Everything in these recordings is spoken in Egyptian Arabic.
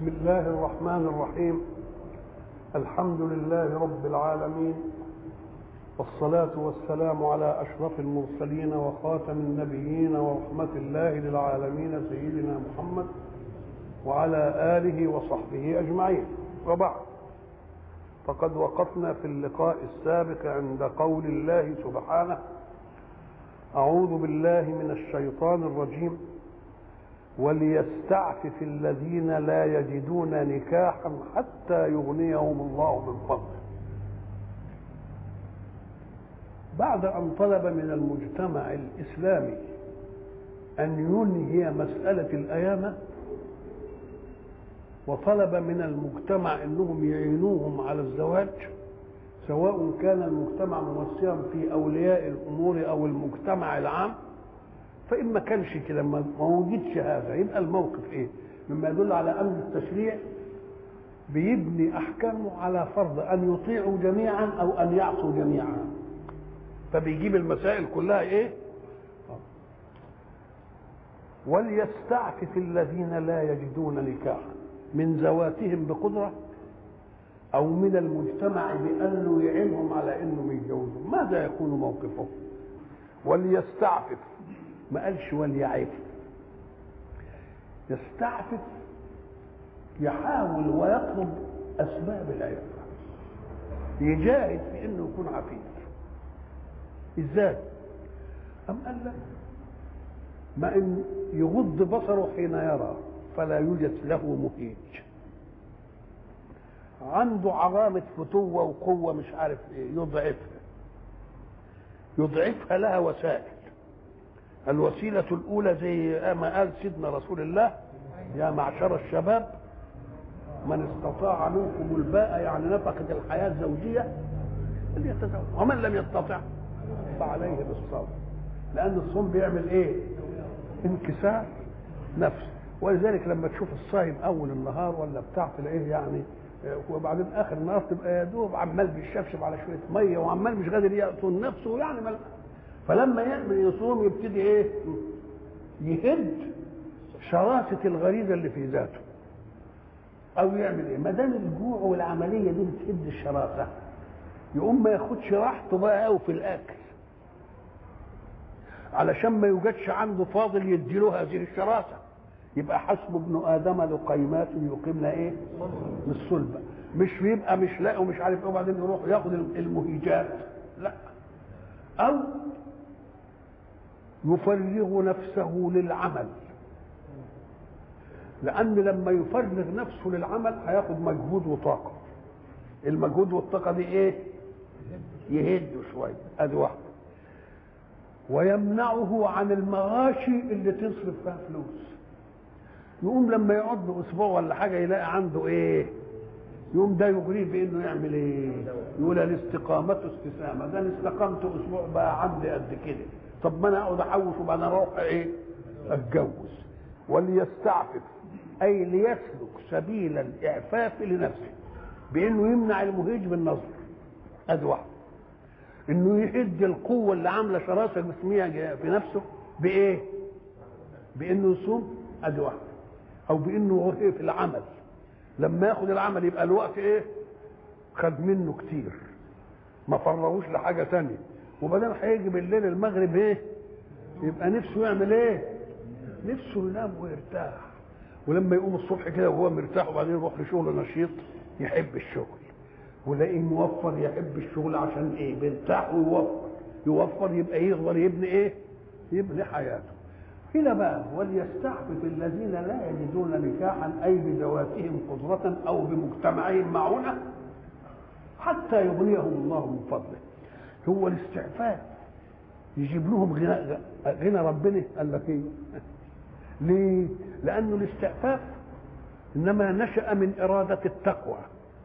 بسم الله الرحمن الرحيم الحمد لله رب العالمين والصلاة والسلام على أشرف المرسلين وخاتم النبيين ورحمة الله للعالمين سيدنا محمد وعلى آله وصحبه أجمعين وبعد فقد وقفنا في اللقاء السابق عند قول الله سبحانه أعوذ بالله من الشيطان الرجيم وليستعفف الذين لا يجدون نكاحا حتى يغنيهم الله من فضله بعد ان طلب من المجتمع الاسلامي ان ينهي مساله الايامه وطلب من المجتمع انهم يعينوهم على الزواج سواء كان المجتمع ممثلا في اولياء الامور او المجتمع العام فإن ما كانش كده ما وجدش هذا يبقى الموقف إيه؟ مما يدل على أن التشريع بيبني أحكامه على فرض أن يطيعوا جميعا أو أن يعصوا جميعا فبيجيب المسائل كلها إيه؟ وليستعفف الذين لا يجدون نكاحا من ذواتهم بقدرة أو من المجتمع بأنه يعينهم على أنهم يتجوزوا ماذا يكون موقفهم؟ وليستعفف ما قالش وليعف يستعفف يحاول ويطلب اسباب العفه يجاهد في انه يكون عفيف ازاي ام قال لك ما ان يغض بصره حين يرى فلا يوجد له مهيج عنده علامة فتوة وقوة مش عارف ايه يضعفها يضعفها لها وسائل الوسيلة الأولى زي ما قال سيدنا رسول الله يا معشر الشباب من استطاع منكم الباء يعني نفقة الحياة الزوجية فليتزوج ومن لم يستطع فعليه بالصوم لأن الصوم بيعمل إيه؟ انكسار نفس ولذلك لما تشوف الصايم أول النهار ولا بتاع تلاقيه يعني وبعدين آخر النهار تبقى يا دوب عمال بيشفشف على شوية مية وعمال مش قادر يقتل نفسه يعني مل... فلما يعمل يصوم يبتدي ايه يهد شراسة الغريزة اللي في ذاته او يعمل ايه ما دام الجوع والعملية دي بتهد الشراسة يقوم ما ياخدش راحته بقى قوي في الاكل علشان ما يوجدش عنده فاضل يديله هذه الشراسة يبقى حسب ابن ادم لقيمات يقيمنا ايه من الصلبة مش بيبقى مش لاقي ومش عارف ايه وبعدين يروح ياخد المهيجات لا او يفرغ نفسه للعمل لأن لما يفرغ نفسه للعمل هياخد مجهود وطاقة المجهود والطاقة دي إيه؟ يهدوا شوية أدي واحدة ويمنعه عن المغاشي اللي تصرف فيها فلوس يقوم لما يقعد له أسبوع ولا حاجة يلاقي عنده إيه؟ يقوم ده يغريه بانه يعمل ايه؟ يقول الاستقامة استسامة، ده انا استقمت اسبوع بقى عندي قد كده، طب ما انا اقعد احوش وبعدين اروح ايه؟ اتجوز وليستعفف اي ليسلك سبيل الاعفاف لنفسه بانه يمنع المهيج بالنظر ادي واحده انه يهد القوه اللي عامله شراسه جسميه في نفسه بايه؟ بانه يصوم ادي واحده او بانه ايه في العمل لما ياخد العمل يبقى الوقت ايه؟ خد منه كتير ما فرغوش لحاجه تانية وبعدين هيجي بالليل المغرب ايه يبقى نفسه يعمل ايه نفسه ينام ويرتاح ولما يقوم الصبح كده وهو مرتاح وبعدين يروح لشغل نشيط يحب الشغل ولاقيه موفر يحب الشغل عشان ايه بيرتاح ويوفر يوفر يبقى يقدر يبني ايه يبني حياته هنا بقى وليستعفف الذين لا يجدون نكاحا اي بذواتهم قدرة او بمجتمعهم معونة حتى يغنيهم الله من فضله هو الاستعفاف يجيب لهم غنى غنى ربنا قال لك ايه ليه لانه الاستعفاف انما نشا من اراده التقوى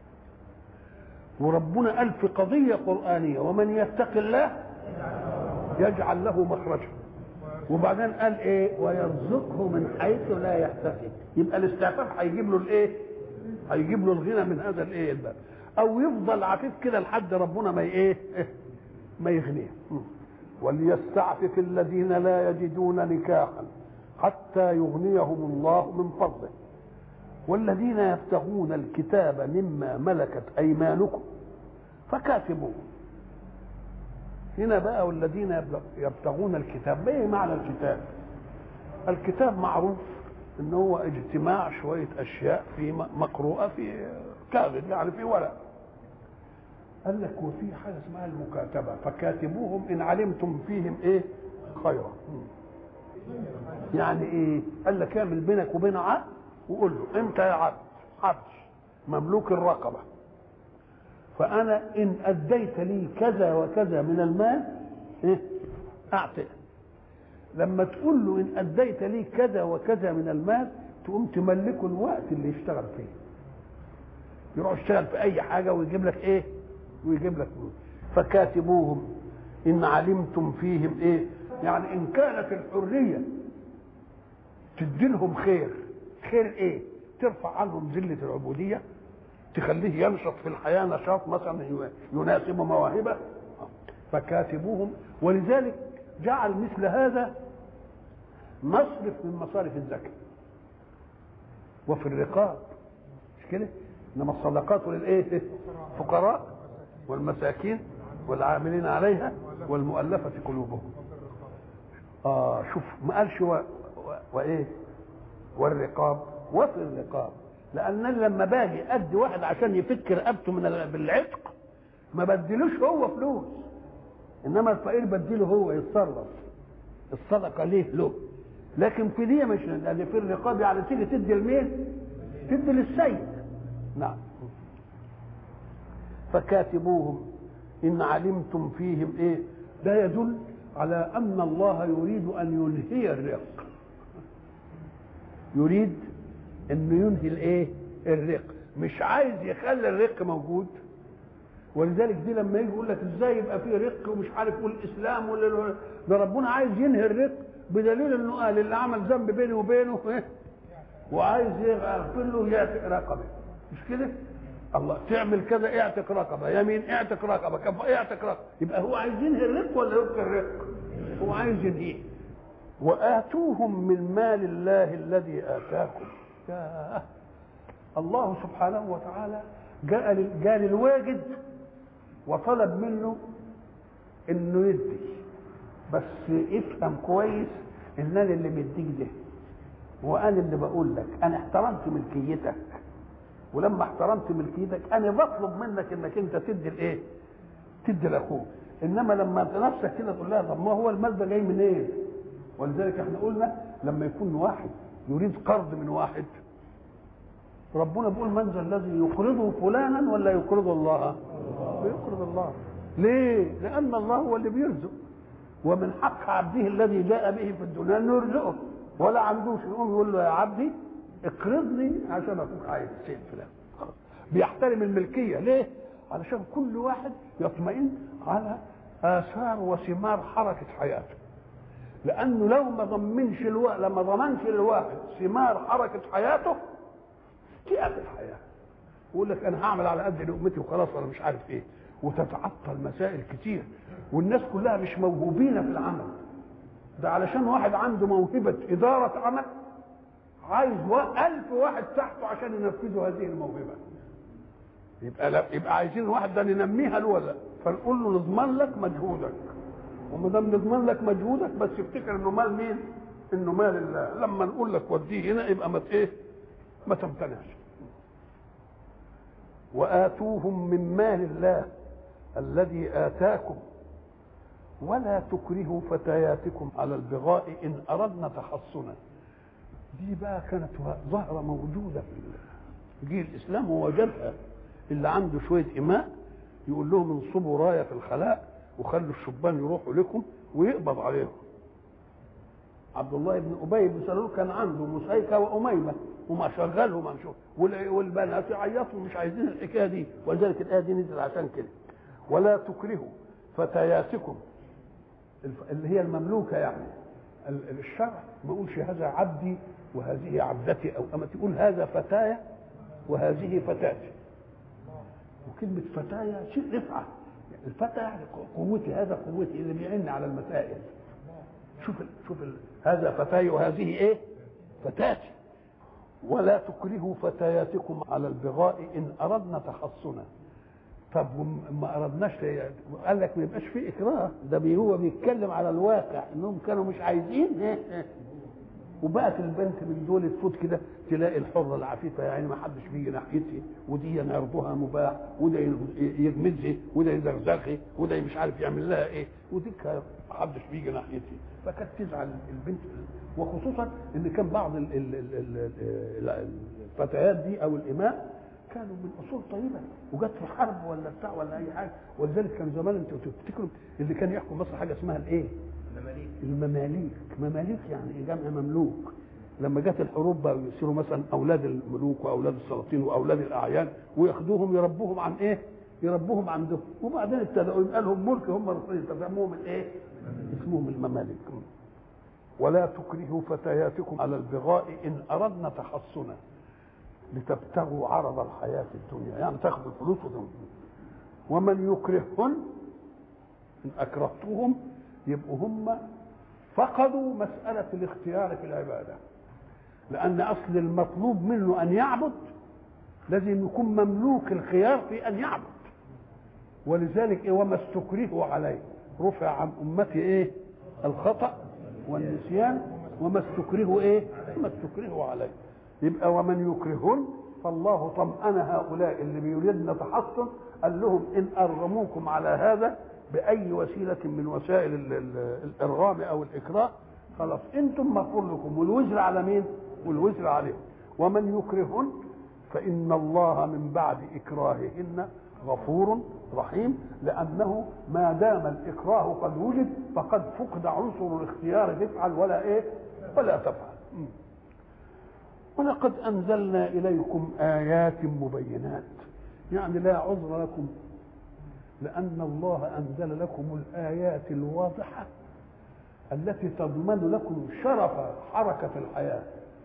وربنا قال في قضيه قرانيه ومن يتق الله يجعل له مخرجا وبعدين قال ايه ويرزقه من حيث لا يحتسب يبقى الاستعفاف هيجيب له الايه هيجيب له الغنى من هذا الايه الباب او يفضل عفيف كده لحد ربنا ما ايه ما يغنيه وليستعفف الذين لا يجدون نكاحا حتى يغنيهم الله من فضله والذين يبتغون الكتاب مما ملكت ايمانكم فكاتبوه هنا بقى والذين يبتغون الكتاب ايه معنى الكتاب الكتاب معروف ان هو اجتماع شويه اشياء في مقروءه في كاغذ يعني في ورق قال لك وفي حاجه اسمها المكاتبه فكاتبوهم ان علمتم فيهم ايه خيرا يعني ايه قال لك اعمل بينك وبين عبد وقول له انت يا عبد عبد مملوك الرقبه فانا ان اديت لي كذا وكذا من المال ايه اعطيه لما تقول له ان اديت لي كذا وكذا من المال تقوم تملكه الوقت اللي يشتغل فيه يروح يشتغل في اي حاجه ويجيب لك ايه ويجيب لك فلوس فكاتبوهم ان علمتم فيهم ايه يعني ان كانت الحريه تدي لهم خير خير ايه ترفع عنهم ذله العبوديه تخليه ينشط في الحياه نشاط مثلا يناسب مواهبه فكاتبوهم ولذلك جعل مثل هذا مصرف من مصارف الزكاه وفي الرقاب مش كده انما الصدقات للايه الفقراء والمساكين والعاملين عليها والمؤلفه قلوبهم اه شوف ما قالش و... و... وايه والرقاب وفي الرقاب لان لما باجي ادي واحد عشان يفك رقبته من بالعتق ما بديلوش هو فلوس انما الفقير بديله هو يتصرف الصدقه ليه له لكن في دي مش لان في الرقاب يعني تيجي تدي لمين؟ تدي للسيد نعم فكاتبوهم ان علمتم فيهم ايه ده يدل على ان الله يريد ان ينهي الرق يريد انه ينهي الايه الرق مش عايز يخلي الرق موجود ولذلك دي لما يجي يقول لك ازاي يبقى في رق ومش عارف والاسلام ولا ده ربنا عايز ينهي الرق بدليل انه قال اللي عمل ذنب بيني وبينه ايه وعايز يغفر له يعتق رقبه مش كده؟ الله تعمل كذا اعتق رقبه يمين اعتق رقبه كف اعتق رقبه يبقى هو عايز ينهي الرق ولا يبقى الرق؟ هو عايز ينهيه واتوهم من مال الله الذي اتاكم يا الله سبحانه وتعالى جاء جاء للواجد وطلب منه انه يدي بس افهم كويس ان انا اللي مديك ده وانا اللي بقول لك انا احترمت ملكيتك ولما احترمت ملكيتك انا بطلب منك انك انت تدي الايه؟ تدي لاخوك انما لما انت نفسك كده تقول لها طب ما هو المال ده جاي منين؟ إيه؟ ولذلك احنا قلنا لما يكون واحد يريد قرض من واحد ربنا بيقول من ذا الذي يقرضه فلانا ولا يقرض الله؟ بيقرض الله ليه؟ لأن الله هو اللي بيرزق ومن حق عبده الذي جاء به في الدنيا انه يرزقه ولا عندوش يقوم يقول له يا عبدي اقرضني عشان اخوك عايز شيء فلان بيحترم الملكيه ليه؟ علشان كل واحد يطمئن على اثار وثمار حركه حياته لانه لو ما ضمنش الواحد لما ضمنش للواحد ثمار حركه حياته تقف الحياه يقول لك انا هعمل على قد لقمتي وخلاص انا مش عارف ايه وتتعطل مسائل كتير والناس كلها مش موهوبين في العمل ده علشان واحد عنده موهبة إدارة عمل عايز ألف واحد تحته عشان ينفذوا هذه الموهبة يبقى لا يبقى عايزين الواحد ده ننميها له ولا فنقول له نضمن لك مجهودك وما دام نضمن لك مجهودك بس افتكر انه مال مين؟ انه مال الله لما نقول لك وديه هنا يبقى ما ايه؟ ما تمتنعش وآتوهم من مال الله الذي آتاكم ولا تكرهوا فتياتكم على البغاء إن أردنا تحصنا دي بقى كانت ظاهرة موجودة في جيل الإسلام ووجدها اللي عنده شوية إماء يقول لهم انصبوا راية في الخلاء وخلوا الشبان يروحوا لكم ويقبض عليهم عبد الله بن ابي بن سلول كان عنده مسيكه واميمه وما شغلهم عن شغل والبنات يعيطوا مش عايزين الحكايه دي ولذلك الايه دي نزل عشان كده ولا تكرهوا فتياتكم اللي هي المملوكه يعني الشرع ما يقولش هذا عبدي وهذه عبدتي او اما تقول هذا فتايا وهذه فتاتي وكلمه فتايا شيء رفعه الفتى يعني قوتي هذا قوتي اللي بيعن على المسائل شوف ال شوف ال هذا فتاي وهذه ايه فتاتي ولا تكرهوا فتياتكم على البغاء ان اردنا تحصنا طب ما اردناش قال لك ما يبقاش في اكراه ده هو بيتكلم على الواقع انهم كانوا مش عايزين وبقت البنت من دول تفوت كده تلاقي الحره العفيفه يعني ما حدش بيجي ناحيتها ودي عرضها مباح وده يغمزها وده يزغزغها وده مش عارف يعمل لها ايه ودي ما حدش بيجي ناحيتها فكانت تزعل البنت وخصوصا ان كان بعض ال ال ال الفتيات دي او الاماء كانوا من اصول طيبه وجت في حرب ولا بتاع ولا اي حاجه ولذلك كان زمان انتوا تفتكروا اللي كان يحكم مصر حاجه اسمها الايه؟ المماليك المماليك مماليك يعني جمع مملوك لما جت الحروب بقوا يصيروا مثلا اولاد الملوك واولاد السلاطين واولاد الاعيان وياخدوهم يربوهم عن ايه؟ يربوهم عندهم وبعدين ابتدأوا يبقى لهم ملك هم الرسولين فسموهم الايه؟ اسمهم الممالك ولا تكرهوا فتياتكم على البغاء ان اردنا تحصنا لتبتغوا عرض الحياة الدنيا يعني تاخذوا الفلوس وتنفذوا ومن يكرههن إن أكرهتهم يبقوا هم فقدوا مسألة الاختيار في العبادة لأن أصل المطلوب منه أن يعبد لازم يكون مملوك الخيار في أن يعبد ولذلك إيه وما استكرهوا عليه رفع عن أمتي إيه الخطأ والنسيان وما استكرهوا إيه ما استكرهوا عليه يبقى ومن يكرهن فالله طمأن هؤلاء اللي بيريدن تحصن قال لهم إن أرغموكم على هذا بأي وسيلة من وسائل ال- ال- الإرغام أو الإكراه خلاص أنتم مغفور لكم والوزر على مين؟ والوزر عليهم ومن يكرهن فإن الله من بعد إكراههن غفور رحيم لأنه ما دام الإكراه قد وجد فقد فقد عنصر الاختيار تفعل ولا إيه؟ ولا تفعل م. ولقد أنزلنا إليكم آيات مبينات يعني لا عذر لكم لأن الله أنزل لكم الآيات الواضحة التي تضمن لكم شرف حركة الحياة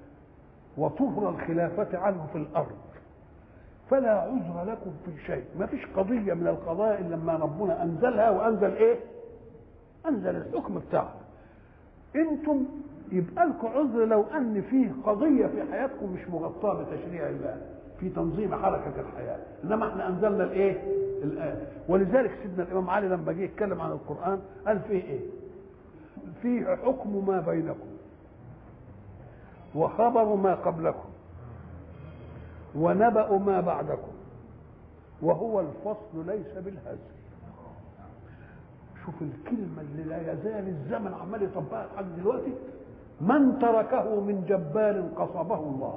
وطهر الخلافة عنه في الأرض فلا عذر لكم في شيء ما فيش قضية من القضايا إلا لما ربنا أنزلها وأنزل إيه أنزل الحكم بتاعها أنتم يبقى لكم عذر لو أن فيه قضية في حياتكم مش مغطاة بتشريع الله في تنظيم حركة الحياة إنما احنا أنزلنا الإيه الآية ولذلك سيدنا الإمام علي لما جه يتكلم عن القرآن قال فيه إيه فيه حكم ما بينكم وخبر ما قبلكم ونبأ ما بعدكم وهو الفصل ليس بالهزل شوف الكلمة اللي لا يزال الزمن عمال يطبقها لحد دلوقتي من تركه من جبار قصبه الله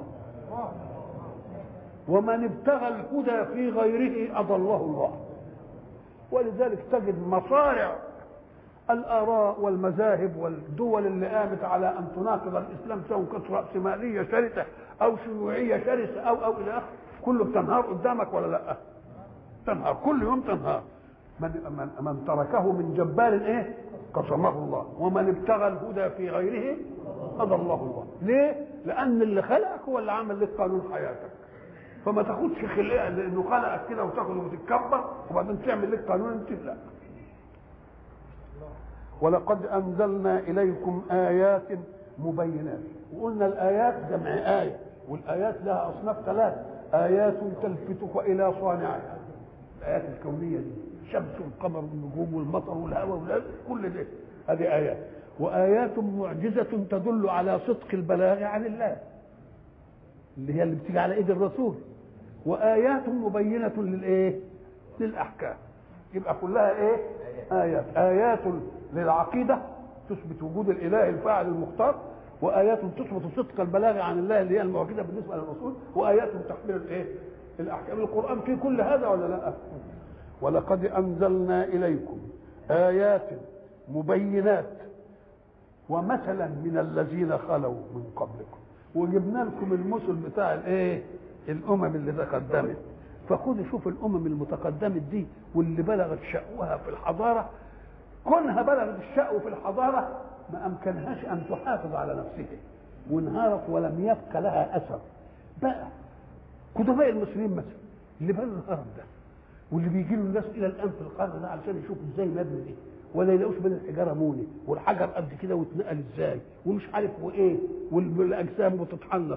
ومن ابتغى الهدى في غيره أضله الله ولذلك تجد مصارع الآراء والمذاهب والدول اللي قامت على أن تناقض الإسلام سواء كانت رأسمالية شرسة أو شيوعية شرسة أو أو إلى آخره كله بتنهار قدامك ولا لا؟ تنهار كل يوم تنهار من من, من تركه من جبار ايه؟ قسمه الله ومن ابتغى الهدى في غيره أضله الله ليه؟ لأن اللي خلقك هو اللي عمل لك قانون حياتك فما تاخدش خلقه لانه خلقك كده وتاخده وتتكبر وبعدين تعمل لك قانون انت لا ولقد انزلنا اليكم ايات مبينات وقلنا الايات جمع ايه والايات لها اصناف ثلاث ايات تلفتك الى صانعها الايات الكونيه دي الشمس والقمر والنجوم والمطر والهواء والهواء كل ده هذه ايات وايات معجزه تدل على صدق البلاغ عن الله اللي هي اللي بتيجي على ايد الرسول وايات مبينه للايه للاحكام يبقى كلها ايه ايات ايات للعقيده تثبت وجود الاله الفاعل المختار وايات تثبت صدق البلاغ عن الله اللي هي المعجزه بالنسبه للرسول وايات تحمل الايه الاحكام القران فيه كل هذا ولا لا ولقد انزلنا اليكم ايات مبينات ومثلا من الذين خلوا من قبلكم وجبنا لكم المثل بتاع الايه الامم اللي تقدمت فخذوا شوف الامم المتقدمه دي واللي بلغت شأوها في الحضاره كونها بلغت الشأو في الحضاره ما امكنهاش ان تحافظ على نفسها وانهارت ولم يبق لها اثر بقى قدماء المصريين مثلا اللي بنوا الهرم ده واللي بيجي له الناس الى الان في القرن ده علشان يشوفوا ازاي مبني دي ولا يلاقوش من الحجاره موني والحجر قد كده واتنقل ازاي ومش عارف وايه والاجسام بتتحنط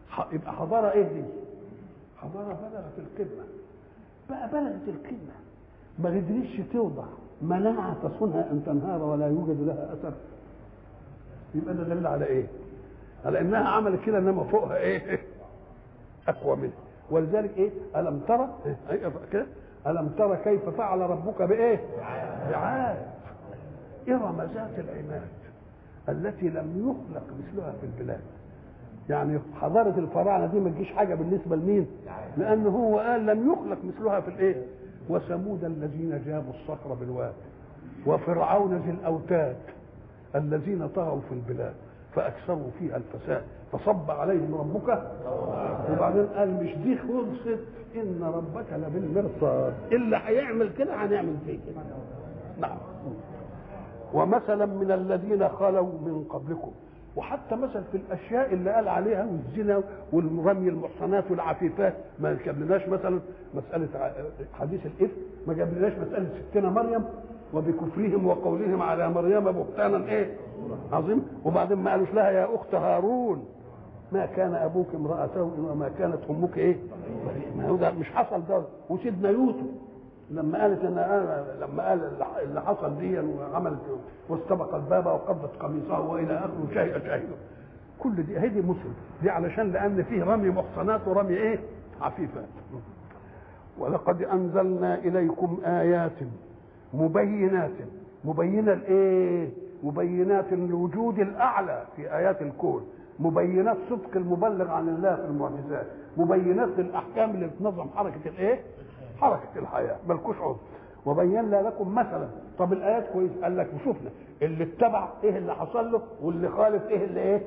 يبقى حضاره ايه دي حضاره بلغت القمه بقى بلغت القمه ما قدرتش توضع مناعه تصونها ان تنهار ولا يوجد لها اثر يبقى ده دليل على ايه على انها عملت كده انما فوقها ايه اقوى منها ولذلك ايه الم ترى إيه؟ كده الم ترى كيف فعل ربك بايه بعاد ارم ذات العماد التي لم يخلق مثلها في البلاد يعني حضاره الفراعنه دي ما تجيش حاجه بالنسبه لمين لان هو قال لم يخلق مثلها في الايه وثمود الذين جابوا الصخر بالواد وفرعون ذي الاوتاد الذين طغوا في البلاد فاكثروا فيها الفساد فصب عليهم ربك وبعدين قال مش دي خلصت ان ربك لبالمرصاد اللي هيعمل كده هنعمل فيه كده نعم ومثلا من الذين خلوا من قبلكم وحتى مثل في الاشياء اللي قال عليها والزنا والرمي المحصنات والعفيفات ما جابلناش مثلا مساله حديث الافك ما جابلناش مساله ستنا مريم وبكفرهم وقولهم على مريم بهتانا ايه عظيم وبعدين ما قالوش لها يا اخت هارون ما كان ابوك امراه سوء وما كانت امك ايه ما هو ده مش حصل ده وسيدنا يوسف لما قالت ان أنا لما قال اللي حصل دي وعملت واستبق الباب وقبضت قميصه والى اخره شيء شاهده كل دي هي دي مسلم دي علشان لان فيه رمي محصنات ورمي ايه عفيفات ولقد انزلنا اليكم ايات مبينات مبينه الايه مبينات الوجود الاعلى في ايات الكون مبينات صدق المبلغ عن الله في المعجزات مبينات الاحكام اللي بتنظم حركه الايه حركه الحياه ملكوش عذر وبينا لكم مثلا طب الايات كويس قال لك وشفنا اللي اتبع ايه اللي حصل له واللي خالف ايه اللي ايه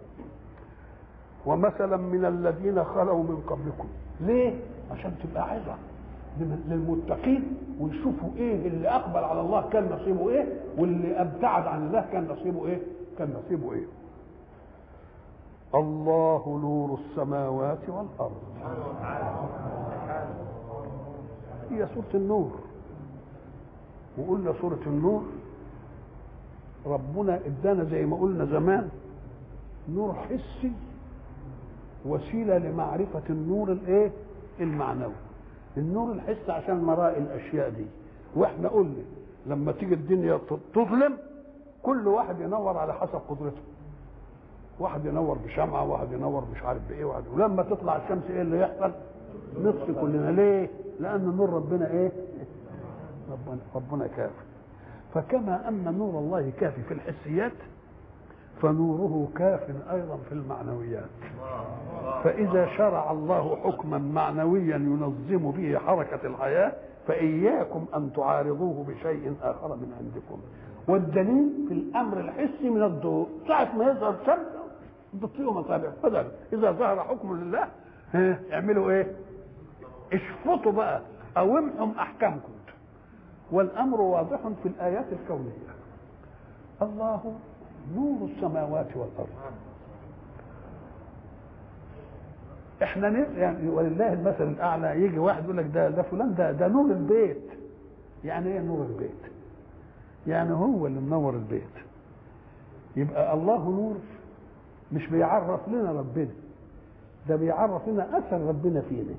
ومثلا من الذين خلوا من قبلكم ليه عشان تبقى عظه للمتقين ويشوفوا ايه اللي اقبل على الله كان نصيبه ايه واللي ابتعد عن الله كان نصيبه ايه كان نصيبه ايه الله نور السماوات والارض هي سوره النور وقلنا سوره النور ربنا ادانا زي ما قلنا زمان نور حسي وسيله لمعرفه النور الايه المعنوي النور الحسي عشان مرائي الاشياء دي واحنا قلنا لما تيجي الدنيا تظلم كل واحد ينور على حسب قدرته واحد ينور بشمعة واحد ينور مش عارف بايه واحد ولما تطلع الشمس ايه اللي يحصل نطفي كلنا ليه لان نور ربنا ايه ربنا ربنا كافي فكما ان نور الله كافي في الحسيات فنوره كاف ايضا في المعنويات فاذا شرع الله حكما معنويا ينظم به حركه الحياه فاياكم ان تعارضوه بشيء اخر من عندكم والدليل في الامر الحسي من الضوء ساعه ما يظهر الشمس تطفئوا مصابيح بدل اذا ظهر حكم لله ها اعملوا ايه اشفطوا بقى او امحوا احكامكم والامر واضح في الايات الكونيه الله نور السماوات والارض احنا يعني ولله المثل الاعلى يجي واحد يقول لك ده ده فلان ده ده نور البيت يعني ايه نور البيت يعني هو اللي منور البيت يبقى الله نور مش بيعرف لنا ربنا ده بيعرف لنا اثر ربنا فينا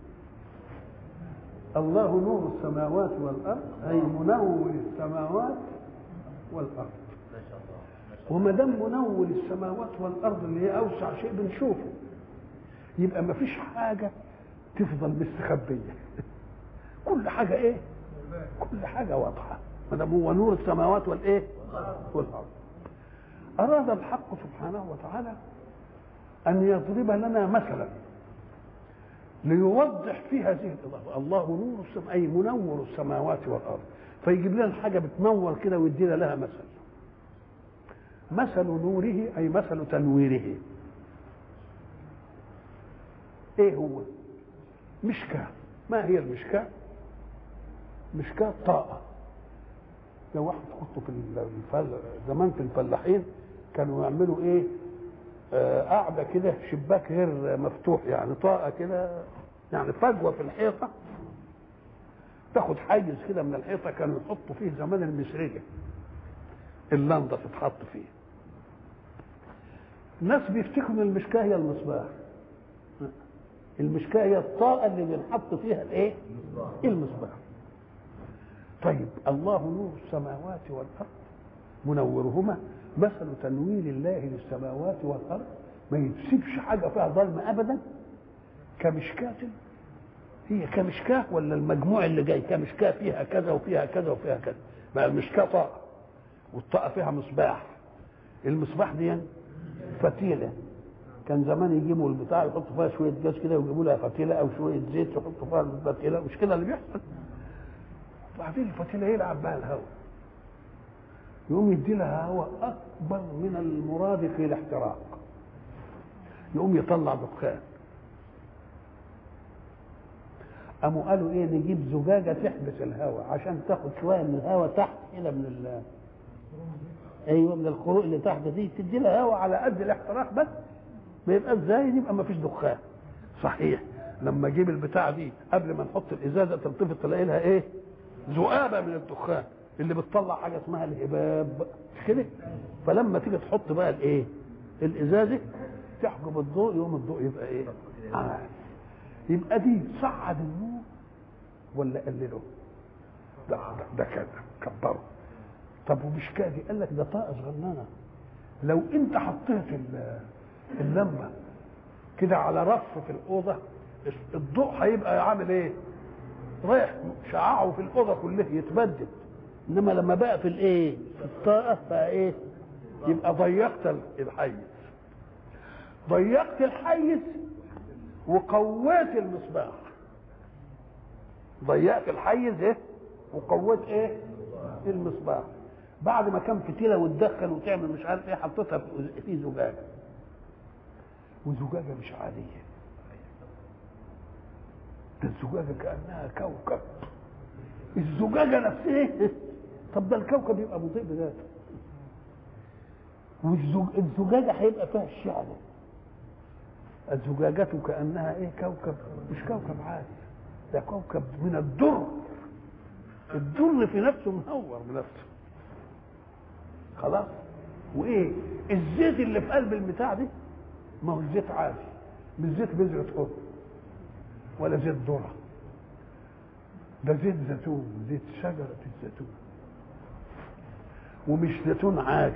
الله نور السماوات والارض اي منور السماوات والارض وما دام منور السماوات والارض اللي هي اوسع شيء بنشوفه يبقى ما فيش حاجه تفضل مستخبيه كل حاجه ايه كل حاجه واضحه ما دام هو نور السماوات والايه والارض اراد الحق سبحانه وتعالى ان يضرب لنا مثلا ليوضح في هذه الاضافه الله نور السماء اي منور السماوات والارض فيجيب لنا حاجه بتنور كده ويدينا لها مثل مثل نوره اي مثل تنويره ايه هو مشكاه ما هي المشكاه مشكاه طاقه لو واحد تحطه في الفل... زمان في الفلاحين كانوا يعملوا ايه آه قاعده كده شباك غير مفتوح يعني طاقه كده يعني فجوه في الحيطه تاخد حيز كده من الحيطه كانوا يحطوا فيه زمان المسرجه اللنده تتحط فيه الناس بيفتكروا ان المشكاه هي المصباح المشكاه هي الطاقه اللي بنحط فيها الايه المصباح طيب الله نور السماوات والارض منورهما مثل تنوير الله للسماوات والارض ما يسيبش حاجه فيها ظلم ابدا كمشكاه هي كمشكاه ولا المجموع اللي جاي كمشكاه فيها كذا وفيها كذا وفيها كذا ما المشكاه طاقه والطاقه فيها مصباح المصباح دي فتيله كان زمان يجيبوا البتاع يحطوا فيها شويه جاز كده ويجيبوا لها فتيله او شويه زيت يحطوا فيها الفتيله مش كده اللي بيحصل وبعدين الفتيله يلعب بها الهواء يقوم يدي لها هواء اكبر من المراد في الاحتراق يقوم يطلع دخان قاموا قالوا ايه نجيب زجاجه تحبس الهواء عشان تاخد شويه من الهواء تحت كده من ال ايوه من الخروق اللي تحت دي تدي لها هواء على قد الاحتراق بس ما يبقى ازاي يبقى ما فيش دخان صحيح لما اجيب البتاع دي قبل ما نحط الازازه تلتفت تلاقي لها ايه ذؤابه من الدخان اللي بتطلع حاجه اسمها الهباب مش كده فلما تيجي تحط بقى الايه الازازه تحجب الضوء يوم الضوء يبقى ايه آه. يبقى دي صعد النور ولا قلله ده ده, ده كده كبره طب ومش كده قال لك ده طاقه صغننه لو انت حطيت اللمبه كده على رف في الاوضه الضوء هيبقى عامل ايه رايح شعاعه في الاوضه كلها يتبدد انما لما بقى في الايه في الطاقه فايه يبقى ضيقت الحيز ضيقت الحيز وقويت المصباح ضيقت الحيز ايه وقويت ايه المصباح بعد ما كان فتيله وتدخل وتعمل مش عارف ايه حطيتها في زجاجه وزجاجه مش عاديه ده الزجاجه كانها كوكب الزجاجه نفسها طب ده الكوكب يبقى مضيء بذاته والزجاجه هيبقى فيها الشعله الزجاجة كأنها إيه كوكب مش كوكب عادي ده كوكب من الدر الدر في نفسه منور بنفسه خلاص وإيه الزيت اللي في قلب البتاع دي ما هو الزيت عادي مش زيت بذرة قطن ولا زيت ذرة ده زيت زيتون زيت شجرة الزيتون ومش زيتون عادي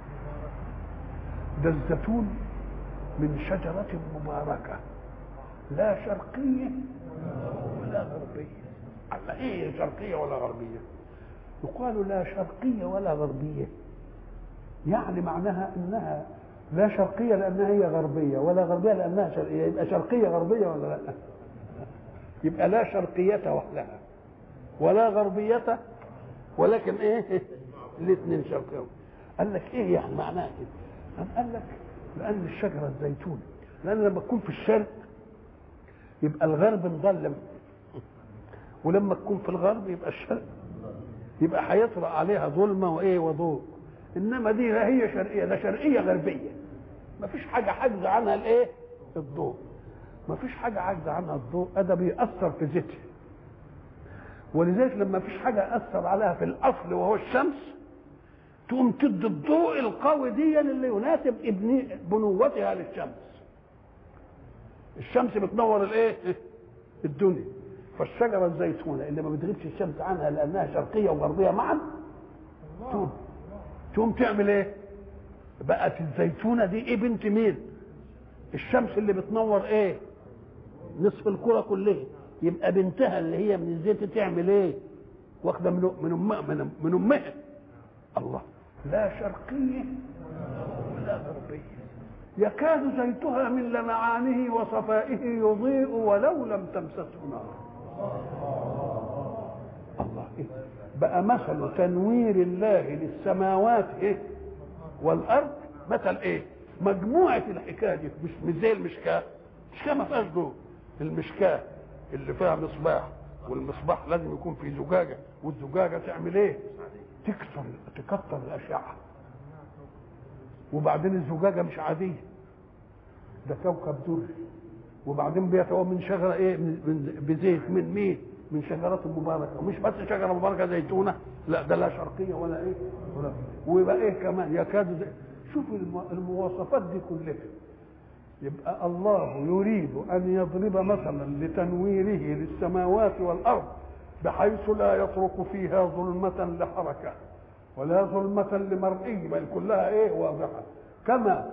ده الزيتون من شجرة مباركة لا شرقية ولا غربية على ايه شرقية ولا غربية يقال لا شرقية ولا غربية يعني معناها انها لا شرقية لانها هي غربية ولا غربية لانها شرقية يبقى شرقية غربية ولا لا يبقى لا شرقية وحدها ولا غربية ولكن ايه الاثنين شرقية قال لك ايه يعني معناها كده قال لك لان الشجره الزيتون لان لما تكون في الشرق يبقى الغرب مظلم ولما تكون في الغرب يبقى الشرق يبقى هيطرأ عليها ظلمه وايه وضوء انما دي لا هي شرقيه ده شرقيه غربيه ما فيش حاجه حاجز عنها الايه الضوء ما فيش حاجه عاجز عنها الضوء ده بيأثر في زيتها ولذلك لما فيش حاجه اثر عليها في الاصل وهو الشمس تقوم تدي الضوء القوي دي اللي يناسب ابن بنوتها للشمس الشمس بتنور الايه الدنيا فالشجره الزيتونه اللي ما بتغيبش الشمس عنها لانها شرقيه وغربيه معا تقوم تقوم تعمل ايه بقت الزيتونه دي ايه بنت مين الشمس اللي بتنور ايه نصف الكره كلها يبقى بنتها اللي هي من الزيت تعمل ايه واخده من من امها من, من امها الله لا شرقيه ولا غربيه يكاد زيتها من لمعانه وصفائه يضيء ولو لم تمسسه نار الله إيه؟ بقى مثل تنوير الله للسماوات ايه والارض مثل ايه مجموعه الحكايه دي مش مش زي المشكاه المشكاه ما فيهاش ضوء المشكاه اللي فيها مصباح والمصباح لازم يكون في زجاجه والزجاجه تعمل ايه تكسر تكتر الاشعه وبعدين الزجاجه مش عاديه ده كوكب دري وبعدين بيتكون من شجره ايه من من- بزيت من مين من شجرات مباركه ومش بس شجره مباركه زيتونه لا ده لا شرقيه ولا ايه ولا ويبقى ايه كمان يكاد زي شوف الم- المواصفات دي كلها يبقى الله يريد ان يضرب مثلا لتنويره للسماوات والارض بحيث لا يترك فيها ظلمة لحركة ولا ظلمة لمرئي بل كلها ايه واضحة كما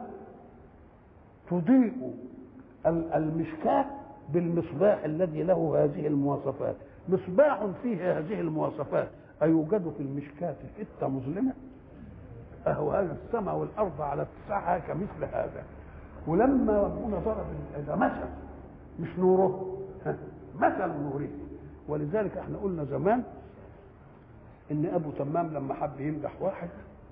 تضيء المشكاة بالمصباح الذي له هذه المواصفات مصباح فيه هذه المواصفات أيوجد في المشكاة حتة مظلمة أهو هذا السماء والأرض على اتساعها كمثل هذا ولما ربنا ضرب ده مثل مش نوره مثل نوره ولذلك احنا قلنا زمان ان ابو تمام لما حب يمدح واحد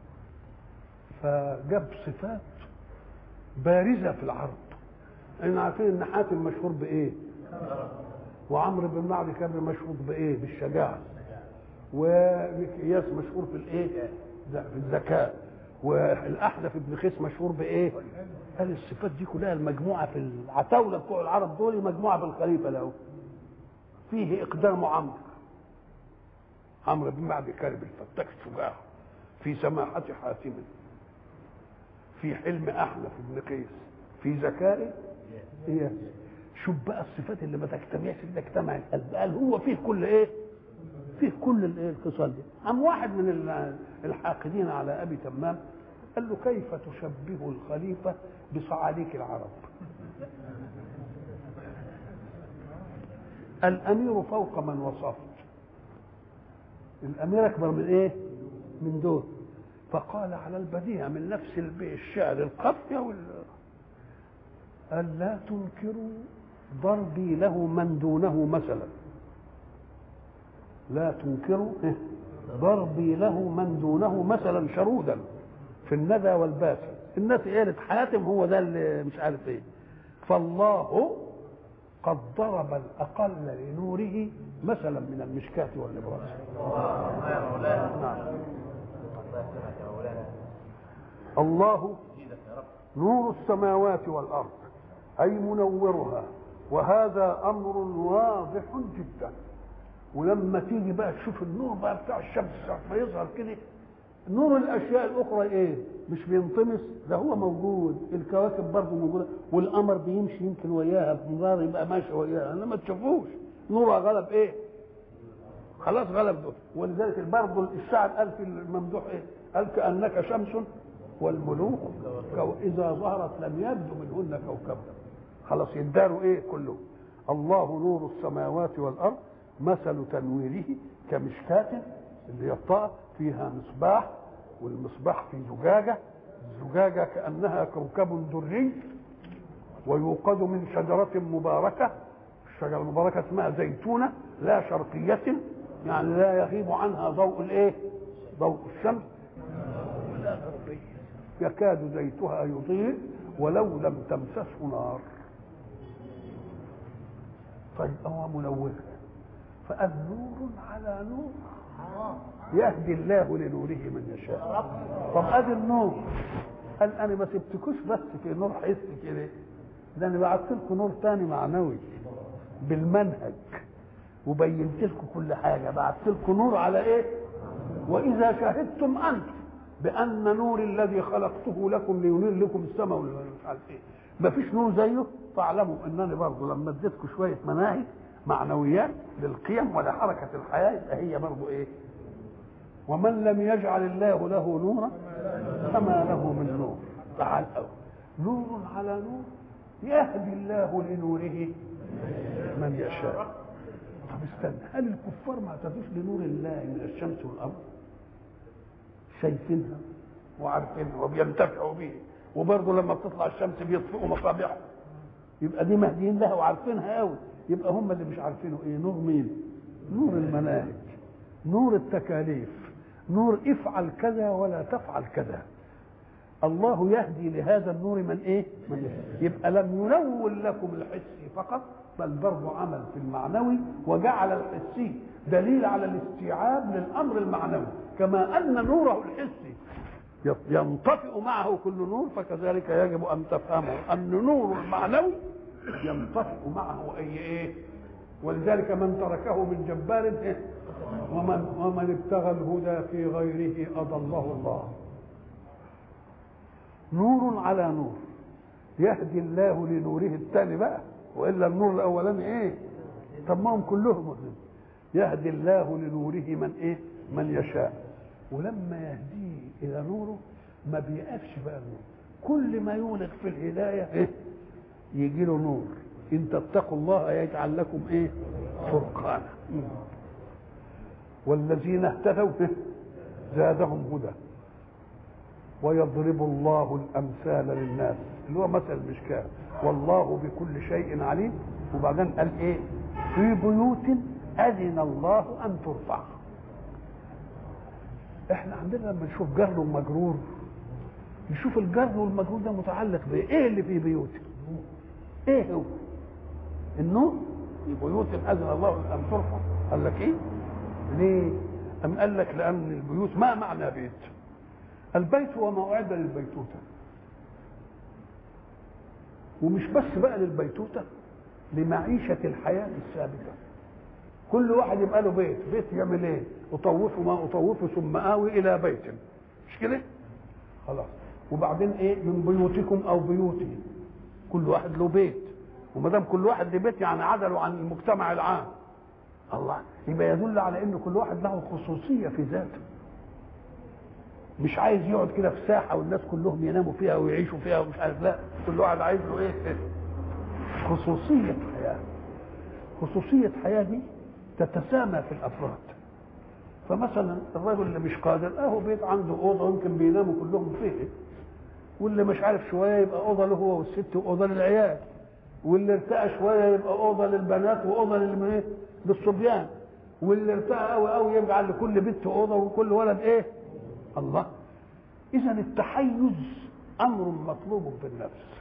فجاب صفات بارزه في العرض احنا عارفين ان حاتم مشهور بايه وعمرو بن معد كان مشهور بايه بالشجاعه ومكياس مشهور في الايه في الذكاء والاحدث بن قيس مشهور بايه قال الصفات دي كلها المجموعه في العتاوله بتوع العرب دول مجموعه بالخليفه له فيه اقدام عمرو عمرو بن معد كارب الفتاك الشجاع في سماحة حاتم في حلم أحنف بن قيس في ذكاء إيه شوف بقى الصفات اللي ما تجتمعش اللي تجتمع القلب قال هو فيه كل ايه فيه كل الايه الخصال دي قام واحد من الحاقدين على ابي تمام قال له كيف تشبه الخليفه بصعاليك العرب الامير فوق من وصفت الامير اكبر من ايه من دول فقال على البديهه من نفس الشعر القافيه وال قال لا تنكروا ضربي له من دونه مثلا لا تنكروا ضربي له من دونه مثلا شرودا في الندى والباسل الناس قالت حاتم هو ده اللي مش عارف ايه فالله قد ضرب الاقل لنوره مثلا من المشكاة والنبراس نعم. الله نور السماوات والارض اي منورها وهذا امر واضح جدا ولما تيجي بقى تشوف النور بقى بتاع الشمس ساعه ما يظهر كده نور الاشياء الاخرى ايه مش بينطمس ده هو موجود الكواكب برضه موجوده والقمر بيمشي يمكن وياها بمرار يبقى ماشي وياها انما ما تشوفوش نورها غلب ايه خلاص غلب دول ولذلك برضه الشاعر قال في الممدوح ايه قال كانك شمس والملوك كو اذا ظهرت لم يبدو منهن كوكب خلاص يداروا ايه كله الله نور السماوات والارض مثل تنويره كمشكاة اللي هي الطاقة فيها مصباح والمصباح في زجاجة الزجاجة كأنها كوكب دري ويوقد من شجرة مباركة الشجرة المباركة اسمها زيتونة لا شرقية يعني لا يغيب عنها ضوء الايه؟ ضوء الشمس ولا غربية يكاد زيتها يضيء ولو لم تمسسه نار طيب هو منور فقال نور على نور يهدي الله لنوره من يشاء طب ادي النور قال انا ما سبتكوش بس في نور حسي كده ده انا بعت لكم نور تاني معنوي بالمنهج وبينت لكم كل حاجه بعت لكم نور على ايه واذا شهدتم انتم بان نور الذي خلقته لكم لينير لكم السماء مش عارف ايه ما فيش نور زيه فاعلموا انني برضه لما اديتكم شويه مناهج معنويات للقيم ولحركه الحياه يبقى هي برضه ايه ومن لم يجعل الله له نورا فما له من نور تعال أو. نور على نور يهدي الله لنوره من يشاء طب استنى هل الكفار ما اعتدوش لنور الله من الشمس والارض شايفينها وعارفينها وبينتفعوا به وبرضه لما بتطلع الشمس بيطفئوا مصابيحهم يبقى دي مهديين لها وعارفينها قوي يبقى هم اللي مش عارفينه ايه نور مين نور المناهج نور التكاليف نور افعل كذا ولا تفعل كذا الله يهدي لهذا النور من ايه من إيه؟ يبقى لم ينور لكم الحسي فقط بل برضه عمل في المعنوي وجعل الحسي دليل على الاستيعاب للامر المعنوي كما ان نوره الحسي ينطفئ معه كل نور فكذلك يجب ان تفهموا ان نور المعنوي ينطفئ معه اي ايه ولذلك من تركه من جبار إيه؟ ومن ومن ابتغى الهدى في غيره اضله الله نور على نور يهدي الله لنوره الثاني بقى والا النور الاولاني ايه طب ما هم كلهم مؤمنين يهدي الله لنوره من ايه من يشاء ولما يهديه الى نوره ما بيقفش بقى النور كل ما يولغ في الهدايه ايه يجي له نور ان تتقوا الله يجعل لكم ايه فرقانا والذين اهتدوا زادهم هدى ويضرب الله الامثال للناس اللي هو مثل المشكاه والله بكل شيء عليم وبعدين قال ايه في بيوت اذن الله ان ترفع احنا عندنا لما نشوف جر ومجرور نشوف الجر والمجرور ده متعلق بايه ايه اللي في بيوت ايه هو النور في بيوت اذن الله ان ترفع قال لك ايه ليه ام قال لك لان البيوت ما معنى بيت البيت هو ما اعد للبيتوته ومش بس بقى للبيتوته لمعيشه الحياه الثابته كل واحد يبقى له بيت بيت يعمل ايه اطوفه ما اطوفه ثم اوي الى بيت مش كده خلاص وبعدين ايه من بيوتكم او بيوتي كل واحد له بيت وما دام كل واحد له بيت يعني عدلوا عن المجتمع العام الله يبقى يدل على ان كل واحد له خصوصيه في ذاته مش عايز يقعد كده في ساحه والناس كلهم يناموا فيها ويعيشوا فيها ومش عارف لا كل واحد عايز له ايه خصوصيه حياه خصوصيه حياه دي تتسامى في الافراد فمثلا الرجل اللي مش قادر اهو بيت عنده اوضه يمكن بيناموا كلهم فيه واللي مش عارف شويه يبقى اوضه له هو والست واوضه للعيال واللي ارتقى شويه يبقى اوضه للبنات واوضه للميه للصبيان واللي ارتقى قوي قوي يجعل لكل بنت اوضه وكل ولد ايه الله اذا التحيز امر مطلوب بالنفس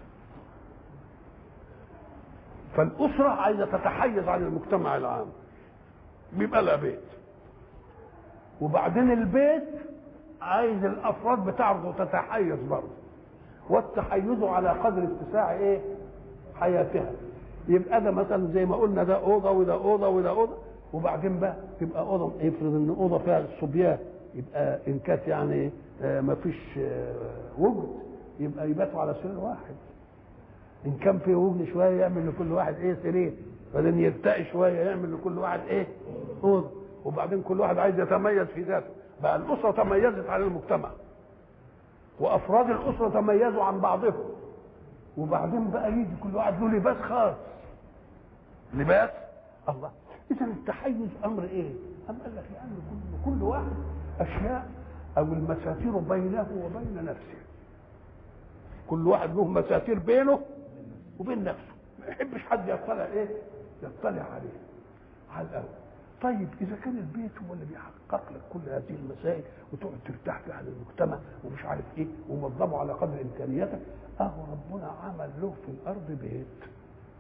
فالاسره عايزه تتحيز عن المجتمع العام بيبقى لها بيت وبعدين البيت عايز الافراد بتاعته تتحيز برضه والتحيز على قدر اتساع ايه حياتها يبقى ده مثلا زي ما قلنا ده اوضه وده اوضه وده اوضه وبعدين بقى تبقى اوضه يفرض ان اوضه فيها الصبيان يبقى ان كانت يعني ما فيش وجد يبقى يباتوا على سرير واحد ان كان في وجد شويه يعمل لكل واحد ايه سرير بعدين يرتقي شويه يعمل لكل واحد ايه اوضه وبعدين كل واحد عايز يتميز في ذاته بقى الاسره تميزت عن المجتمع وافراد الاسره تميزوا عن بعضهم وبعدين بقى يجي كل واحد له لباس خاص لباس الله اذا التحيز امر ايه ام قال لك لان كل كل واحد اشياء او المساتير بينه وبين نفسه كل واحد له مساتير بينه وبين نفسه ما يحبش حد يطلع ايه يطلع عليه على الاول طيب اذا كان البيت هو اللي بيحقق لك كل هذه المسائل وتقعد ترتاح في اهل المجتمع ومش عارف ايه وموظفه على قدر امكانياتك اهو ربنا عمل له في الارض بيت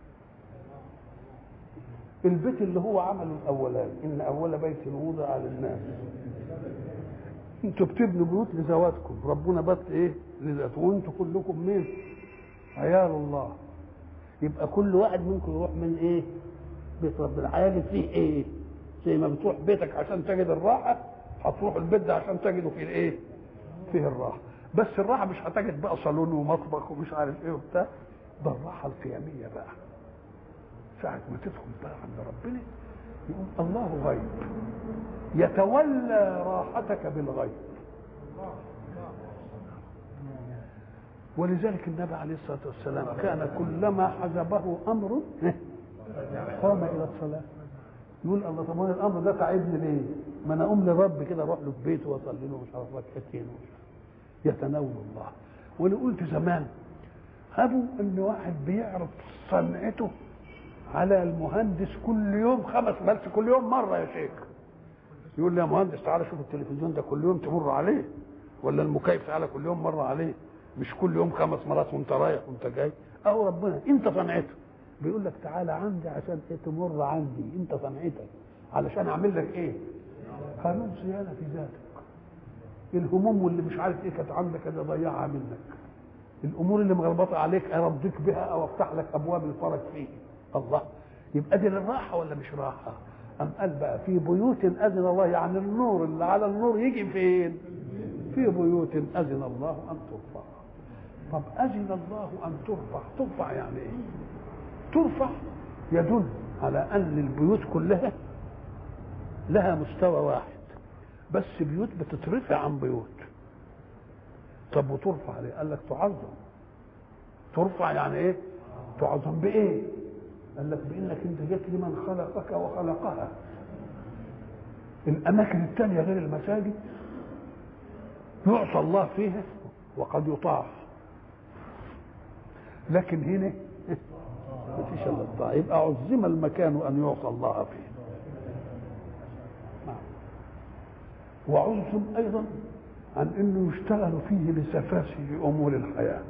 البيت اللي هو عمله الاولاني ان اول بيت وضع للناس انتوا بتبنوا بيوت لذواتكم ربنا بات ايه لذاته وانتوا كلكم مين عيال الله يبقى كل واحد منكم يروح من ايه بيت ربنا هيجد فيه ايه زي ما بتروح بيتك عشان تجد الراحه هتروح البيت ده عشان تجده فيه الايه فيه الراحه بس الراحه مش هتجد بقى صالون ومطبخ ومش عارف ايه وبتاع ده الراحه القياميه بقى ساعة ما تدخل بقى عند ربنا يقول الله غيب يتولى راحتك بالغيب ولذلك النبي عليه الصلاة والسلام كان كلما حزبه أمر قام إلى الصلاة يقول الله طب الأمر ده تعبني ليه؟ ما أنا أقوم لرب كده أروح له في بيته وأصلي له مش عارف ركعتين يتناول الله وأنا قلت زمان هبوا إن واحد بيعرض صنعته على المهندس كل يوم خمس بس كل يوم مره يا شيخ يقول لي يا مهندس تعالى شوف التلفزيون ده كل يوم تمر عليه ولا المكيف تعالى كل يوم مره عليه مش كل يوم خمس مرات وانت رايح وانت جاي اهو ربنا انت صنعته بيقول لك تعالى عندي عشان ايه تمر عندي انت صنعتك علشان اعمل لك ايه قانون صيانه في ذاتك الهموم واللي مش عارف ايه كانت عندك انا ضيعها منك الامور اللي مغلبطه عليك ارضيك بها او افتح لك ابواب الفرج فيه الله يبقى دي للراحه ولا مش راحه أم قال بقى في بيوت أذن الله يعني النور اللي على النور يجي فين؟ في بيوت أذن الله أن ترفع طب اذن الله ان ترفع ترفع يعني ايه ترفع يدل على ان البيوت كلها لها مستوى واحد بس بيوت بتترفع عن بيوت طب وترفع ليه قال لك تعظم ترفع يعني ايه تعظم بايه قال لك بانك انت جيت لمن خلقك وخلقها الاماكن الثانيه غير المساجد يعصى الله فيها وقد يطاع لكن هنا ما فيش الا الطاعه يبقى عزم المكان ان يعصى الله فيه وعزم ايضا عن انه يشتغل فيه لسفاسف امور الحياه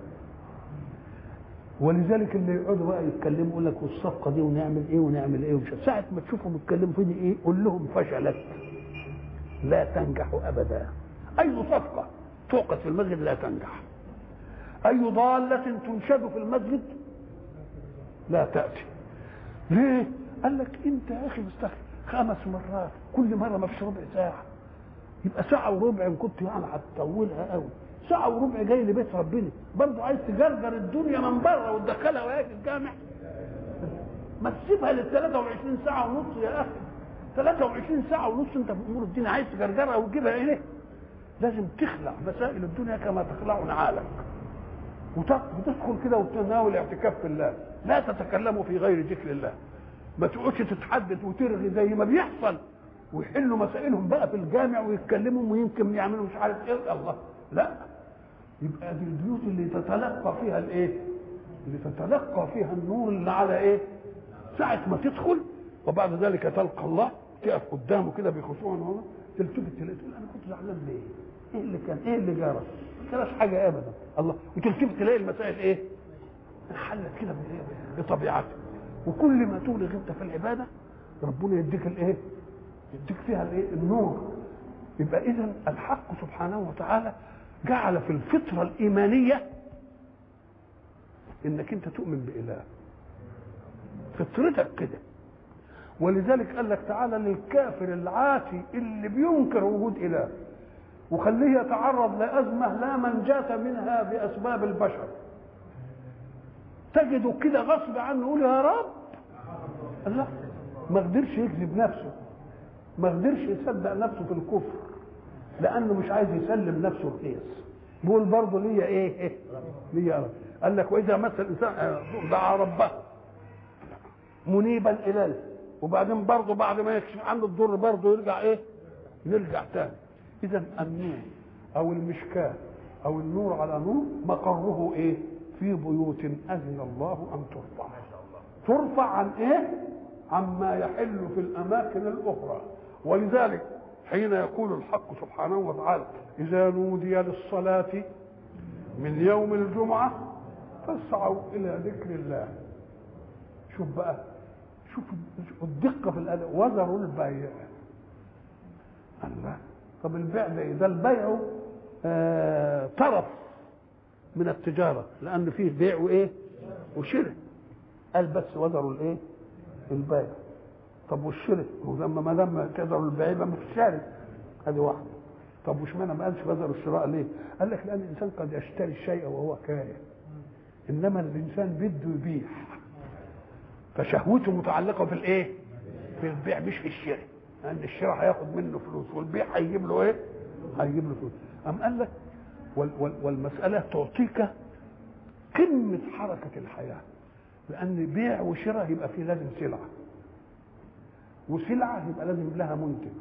ولذلك اللي يقعدوا بقى يتكلموا يقول لك والصفقه دي ونعمل ايه ونعمل ايه ومش ساعه ما تشوفهم يتكلموا في دي ايه قول لهم فشلت لا تنجح ابدا اي صفقه توقد في المسجد لا تنجح اي ضاله تنشد في المسجد لا تاتي ليه قال لك انت يا اخي مستخدم خمس مرات كل مره ما فيش ربع ساعه يبقى ساعه وربع ان كنت يعني هتطولها قوي ساعه وربع جاي لبيت ربنا برضه عايز تجرجر الدنيا من بره وتدخلها وهي في الجامع ما تسيبها لل 23 ساعه ونص يا اخي 23 ساعه ونص انت في امور الدنيا عايز تجرجرها وتجيبها اليه لازم تخلع مسائل الدنيا كما تخلع نعالك وتدخل كده وتناول اعتكاف في الله لا تتكلموا في غير ذكر الله ما تقعدش تتحدث وترغي زي ما بيحصل ويحلوا مسائلهم بقى في الجامع ويتكلموا ويمكن يعملوا مش عارف ايه الله لا يبقى دي البيوت اللي تتلقى فيها الايه اللي تتلقى فيها النور اللي على ايه ساعة ما تدخل وبعد ذلك تلقى الله تقف قدامه كده بخشوع هنا تلتفت تلاقي تقول انا كنت زعلان ليه؟ ايه اللي كان؟ ايه اللي جرى؟ ما كانش حاجه ابدا الله وتلتفت تلاقي المسائل ايه؟ انحلت كده بطبيعتها وكل ما تولغ انت في العباده ربنا يديك الايه؟ يديك فيها الايه؟ النور يبقى اذا الحق سبحانه وتعالى جعل في الفطره الايمانيه انك انت تؤمن باله فطرتك كده ولذلك قال لك تعالى للكافر العاتي اللي بينكر وجود اله وخليه يتعرض لازمه لا منجاة منها باسباب البشر تجده كده غصب عنه يقول يا رب الله ما قدرش يكذب نفسه ما قدرش يصدق نفسه في الكفر لانه مش عايز يسلم نفسه رخيص بيقول برضه ليا ايه, إيه؟ ليا رب قال لك واذا مس الانسان دعا ربه منيبا اليه وبعدين برضه بعد ما يكشف عنه الضر برضه يرجع ايه يرجع تاني اذا النور او المشكاه او النور على نور مقره ايه في بيوت اذن الله ان ترفع ترفع عن ايه عما يحل في الاماكن الاخرى ولذلك حين يقول الحق سبحانه وتعالى اذا نودي للصلاه من يوم الجمعه فاسعوا الى ذكر الله شوف بقى شوف الدقه في الاداء وذروا البيع الله طب البيع ده ايه ده البيع آه طرف من التجاره لان فيه بيع وايه وشراء قال بس وذروا الايه البيع طب والشراء ولما ما دام تقدروا البيع يبقى مش شارك هذه واحده طب وش معنى ما قالش وذروا الشراء ليه؟ قال لك لان الانسان قد يشتري الشيء وهو كاره انما الانسان بده يبيع فشهوته متعلقه في الايه؟ في البيع مش في الشراء لان الشراء هياخد منه فلوس والبيع هيجيب له ايه؟ هيجيب له فلوس أم قال لك وال وال والمسألة تعطيك قمة حركة الحياة لأن بيع وشراء يبقى فيه لازم سلعة وسلعة يبقى لازم لها منتج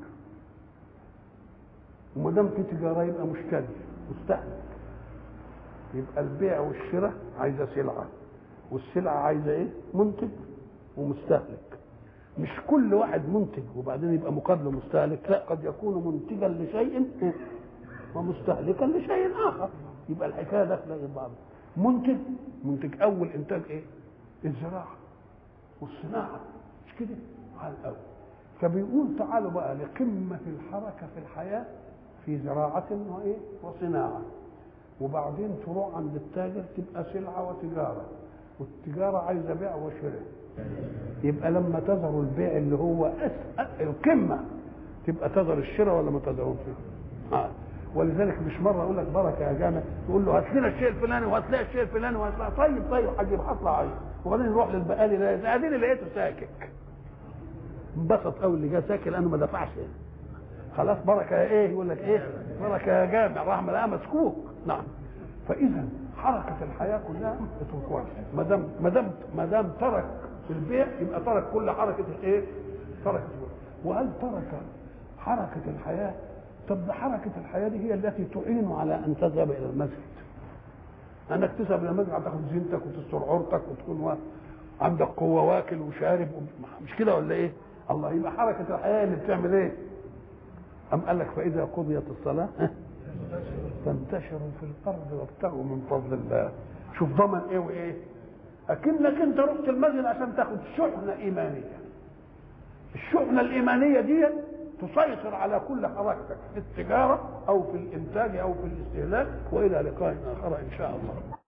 وما دام في تجارة يبقى مشتري مستهلك يبقى البيع والشراء عايزة سلعة والسلعة عايزة ايه؟ منتج ومستهلك مش كل واحد منتج وبعدين يبقى مقابله مستهلك لا قد يكون منتجا لشيء ومستهلكا لشيء اخر يبقى الحكايه داخله في بعض منتج منتج اول انتاج ايه؟ الزراعه والصناعه مش كده؟ على الاول فبيقول تعالوا بقى لقمه الحركه في الحياه في زراعه وايه؟ وصناعه وبعدين تروح عند التاجر تبقى سلعه وتجاره والتجاره عايزه بيع وشراء يبقى لما تظهر البيع اللي هو أسأل القمه تبقى تظهر الشراء ولا ما تظهرش؟ آه. ولذلك مش مره اقول لك بركه يا جامع تقول له هات لنا الشيء الفلاني وهات لنا الشيء الفلاني وهات لنا طيب طيب هجيب هطلع عايز وبعدين نروح للبقالي لا اديني لقيته ساكك انبسط قوي اللي جه ساكت لانه ما دفعش خلاص بركه يا ايه يقول لك ايه بركه يا جامع رحمه لا مسكوك نعم فاذا حركه الحياه كلها اتركوها ما دام ما دام ما دام ترك البيع يبقى ترك كل حركه الايه؟ ترك وهل ترك حركه الحياه طب ده حركه الحياه دي هي التي تعين على ان تذهب الى المسجد انك تذهب الى المسجد تاخد زينتك وتستر عورتك وتكون و... عندك قوه واكل وشارب مش كده ولا ايه؟ الله يبقى حركه الحياه اللي بتعمل ايه؟ أم قال لك فإذا قضيت الصلاة فانتشروا في الأرض وابتغوا من فضل الله شوف ضمن إيه وإيه أكنك أنت رحت المسجد عشان تاخد شحنة إيمانية الشحنة الإيمانية دي تسيطر على كل حركتك في التجارة أو في الإنتاج أو في الاستهلاك وإلى لقاء آخر إن شاء الله